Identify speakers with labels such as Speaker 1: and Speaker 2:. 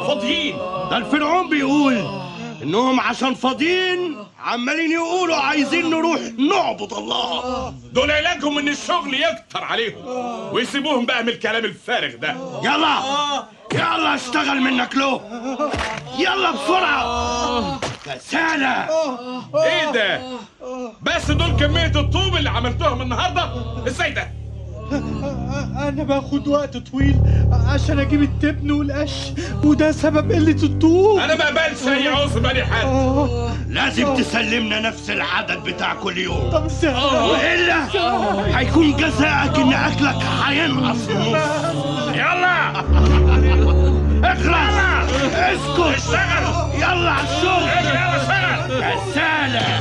Speaker 1: فاضيين
Speaker 2: ده الفرعون بيقول انهم عشان فاضيين عمالين يقولوا عايزين نروح نعبد الله
Speaker 1: دول علاجهم ان الشغل يكتر عليهم ويسيبوهم بقى من الكلام الفارغ ده
Speaker 2: يلا يلا اشتغل منك له يلا بسرعة كسالة
Speaker 1: ايه ده بس دول كمية الطوب اللي عملتوهم النهاردة ازاي ده
Speaker 3: انا باخد وقت طويل عشان اجيب التبن والقش وده سبب قلة الطوب
Speaker 1: انا ما بقبلش اي عذر بأي حد
Speaker 2: لازم تسلمنا نفس العدد بتاع كل يوم
Speaker 3: طب ازاي
Speaker 2: وإلا هيكون جزاءك إن أكلك هينقص نص يلا اخلص اسكت
Speaker 1: اشتغل
Speaker 2: يلا على الشغل
Speaker 1: يلا اشتغل
Speaker 2: كسالة